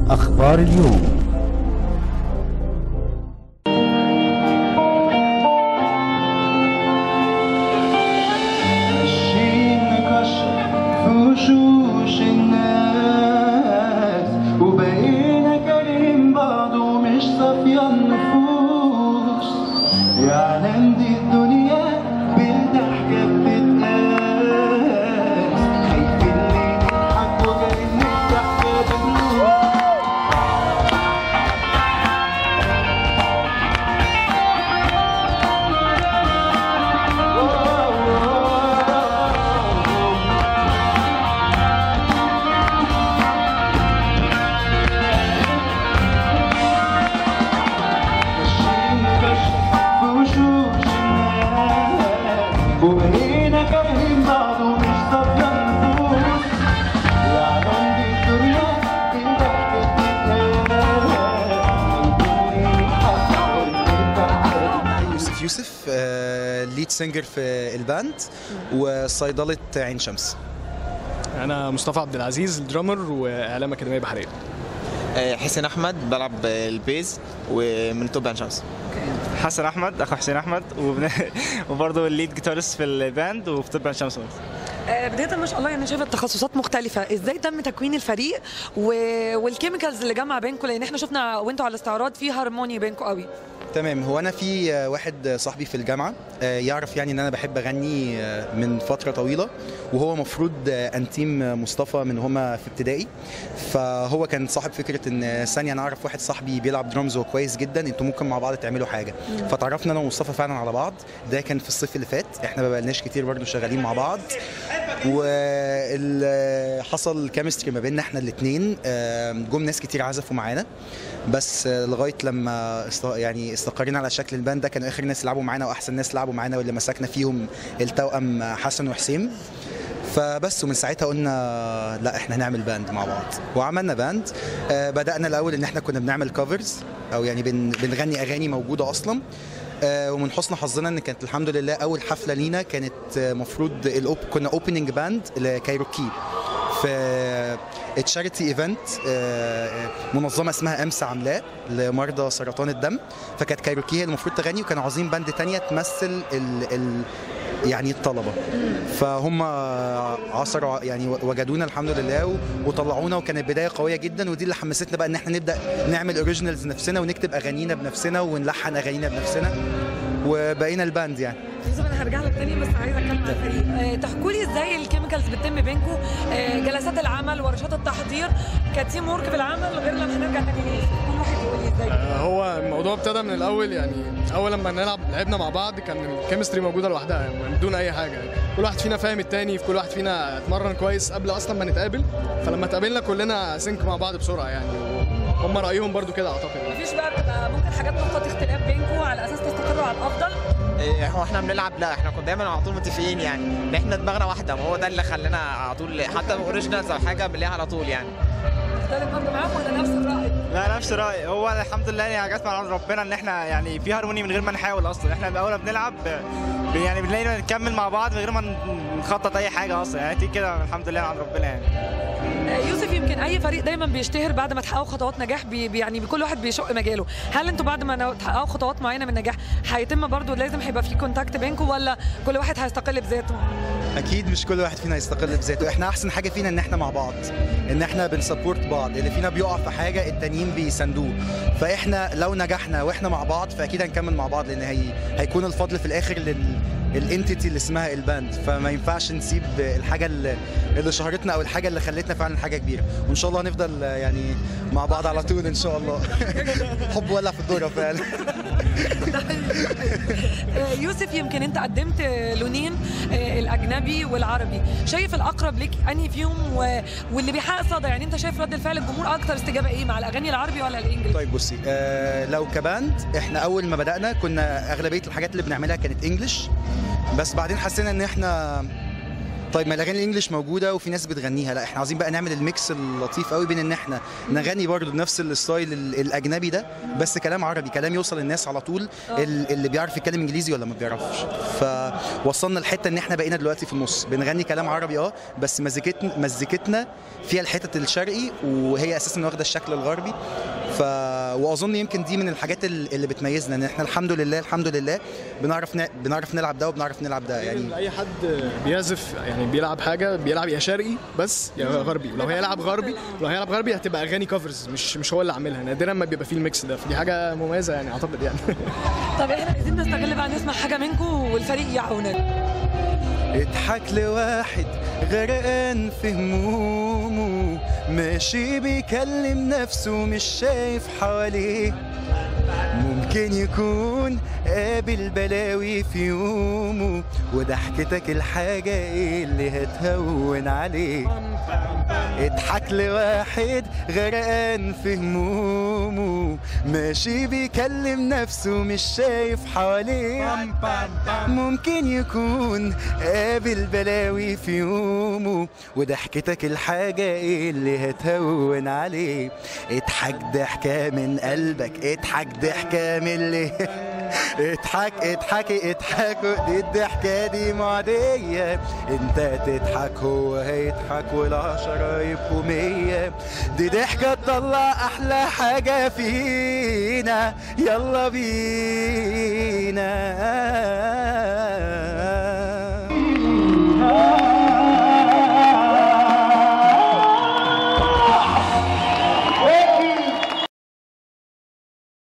أخبار اليوم مشينا كشر في وشوش الناس وبقينا كريم بعض ومش صافية النفوس يعلم دي الدنيا بالضحكة بتتقاس خايفين ليه نضحك وكأن الضحكة بفلوس ماشيين كشف في وشوش الناس وبقينا كارهين بعض ومش صافية النفوس يعلم دي الدنيا بالضحكة بتتقاس يوسف يوسف ليد سينجر في الباند وصيدلة عين شمس انا مصطفى عبد العزيز الدرامر واعلام اكاديميه بحريه آه، حسين احمد بلعب البيز ومن توب عين شمس حسن احمد اخو حسين احمد وبن... وبرضه الليد جيتارست في الباند وفي طب عين شمس برضه. آه، بداية ما شاء الله يعني شايفة التخصصات مختلفة ازاي تم تكوين الفريق و... والكيميكالز اللي جمع بينكم لان احنا شفنا وانتوا على الاستعراض في هارموني بينكم قوي تمام هو انا في آه، واحد صاحبي في الجامعه آه، يعرف يعني ان انا بحب اغني آه، من فتره طويله وهو مفروض آه، انتيم مصطفى من هما في ابتدائي فهو كان صاحب فكره ان ثانيه انا اعرف واحد صاحبي بيلعب درامز وهو كويس جدا انتوا ممكن مع بعض تعملوا حاجه فتعرفنا انا ومصطفى فعلا على بعض ده كان في الصيف اللي فات احنا ما بقالناش كتير برضو شغالين مع بعض وحصل كيمستري ما بيننا احنا الاثنين جم ناس كتير عزفوا معانا بس آه، لغايه لما است... يعني استقرينا على شكل الباند ده كانوا اخر ناس لعبوا معانا واحسن ناس لعبوا معانا واللي مسكنا فيهم التوأم حسن وحسين فبس ومن ساعتها قلنا لا احنا هنعمل باند مع بعض وعملنا باند آه بدأنا الأول إن احنا كنا بنعمل كفرز أو يعني بن بنغني أغاني موجودة أصلا آه ومن حسن حظنا ان كانت الحمد لله اول حفله لينا كانت آه، مفروض الأوب كنا اوبننج باند لكايروكي في تشاريتي ايفنت منظمه اسمها امس عاملاه لمرضى سرطان الدم فكانت كايروكي هي المفروض تغني وكانوا عاوزين باند تانية تمثل ال ال يعني الطلبه فهم عصروا يعني وجدونا الحمد لله و- وطلعونا وكانت بدايه قويه جدا ودي اللي حمستنا بقى ان احنا نبدا نعمل اوريجينالز نفسنا ونكتب اغانينا بنفسنا ونلحن اغانينا بنفسنا وبقينا الباند يعني يوسف انا هرجع لك تاني بس عايزه اتكلم عن الفريق آه، تحكوا لي ازاي الكيميكالز بتتم بينكم آه، جلسات العمل ورشات التحضير كتيم ورك في العمل غير لما هنرجع تاني ليوسف كل واحد يقول لي ازاي آه، هو الموضوع ابتدى من الاول يعني اول لما نلعب لعبنا مع بعض كان الكيمستري موجوده لوحدها يعني من دون اي حاجه يعني كل واحد فينا فاهم التاني في كل واحد فينا اتمرن كويس قبل اصلا ما نتقابل فلما اتقابلنا كلنا سينك مع بعض بسرعه يعني هم رايهم برضو كده اعتقد مفيش بقى بتبقى ممكن حاجات نقطة اختلاف بينكم على اساس تستقروا على الافضل إيه، هو احنا بنلعب لا احنا كنا دايما على طول متفقين يعني ان احنا دماغنا واحده وهو ده اللي خلانا على طول حتى اوريجينالز او حاجه بنلاقيها على طول يعني مختلف برضه معاهم ولا نفس الراي؟ لا نفس رايي هو الحمد لله يعني جت من عند ربنا ان احنا يعني في هارموني من غير ما نحاول اصلا احنا اول ما بنلعب ب- يعني بنلاقي نكمل مع بعض من غير ما نخطط اي حاجه اصلا يعني تيجي كده الحمد لله من عند ربنا يعني آه، يوسف يمكن اي فريق دايما بيشتهر بعد ما تحققوا خطوات نجاح بي بي- يعني كل واحد بيشق مجاله هل انتوا بعد ما نو- تحققوا خطوات معينه من النجاح هيتم برضو لازم هيبقى في كونتاكت بينكم ولا كل واحد هيستقل بذاته اكيد مش كل واحد فينا يستقل بذاته احنا احسن حاجه فينا ان احنا مع بعض ان احنا بنسبورت بعض اللي فينا بيقع في حاجه التانيين بيساندوه فاحنا لو نجحنا واحنا مع بعض فاكيد هنكمل مع بعض لان هي هيكون الفضل في الاخر لل الانتيتي اللي اسمها الباند فما ينفعش نسيب الحاجه اللي, اللي شهرتنا او الحاجه اللي خلتنا فعلا حاجه كبيره وان شاء الله هنفضل يعني مع بعض على طول ان شاء الله حب ولع في الدوره فعلا آه، يوسف يمكن انت قدمت آه، لونين آه، الاجنبي والعربي شايف الاقرب ليك انهي فيهم و... واللي بيحقق صدى يعني انت شايف رد الفعل الجمهور اكتر استجابه ايه مع الاغاني العربي ولا الانجليزي طيب بصي آه لو كباند احنا اول ما بدانا كنا اغلبيه الحاجات اللي بنعملها كانت انجلش بس بعدين حسينا ان احنا طيب ما الاغاني الانجليش موجوده وفي ناس بتغنيها لا احنا عايزين بقى نعمل الميكس اللطيف قوي بين ان احنا نغني برضه بنفس الستايل ال- الاجنبي ده بس كلام عربي كلام يوصل للناس على طول ال- اللي بيعرف يتكلم انجليزي ولا ما بيعرفش فوصلنا الحته ان احنا بقينا دلوقتي في النص بنغني كلام عربي اه بس مزيكتنا مزيكتنا فيها الحتت الشرقي وهي اساسا واخده الشكل الغربي ف واظن يمكن دي من الحاجات ال- اللي بتميزنا ان احنا الحمد لله الحمد لله بنعرف ن... بنعرف نلعب ده وبنعرف نلعب ده يعني يعني اي حد بيعزف يعني بيلعب حاجه بيلعب يا شرقي بس يا غربي ولو هيلعب غربي لو هيلعب غربي هتبقى اغاني كفرز مش مش هو اللي عاملها نادرا ما بيبقى فيه الميكس ده فدي حاجه مميزه يعني اعتقد يعني طب احنا عايزين نستغل بقى نسمع حاجه منكم والفريق يعاونك اضحك لواحد غرقان في همومه ماشي بيكلم نفسه مش شايف حواليه ممكن يكون قابل بلاوي في يومه وضحكتك الحاجة ايه اللي هتهون عليه اضحك لواحد غرقان في همومه ماشي بيكلم نفسه مش شايف حواليه ممكن يكون قابل بلاوي في يومه وضحكتك الحاجة ايه اللي هتهون عليه اضحك ضحكة من قلبك اضحك ضحكة من اللي اضحك اضحكي اضحكوا دي الضحكة دي معدية انت تضحك هو هيضحك والعشرة يبقوا مية دي ضحكة تطلع احلى حاجة فينا يلا بينا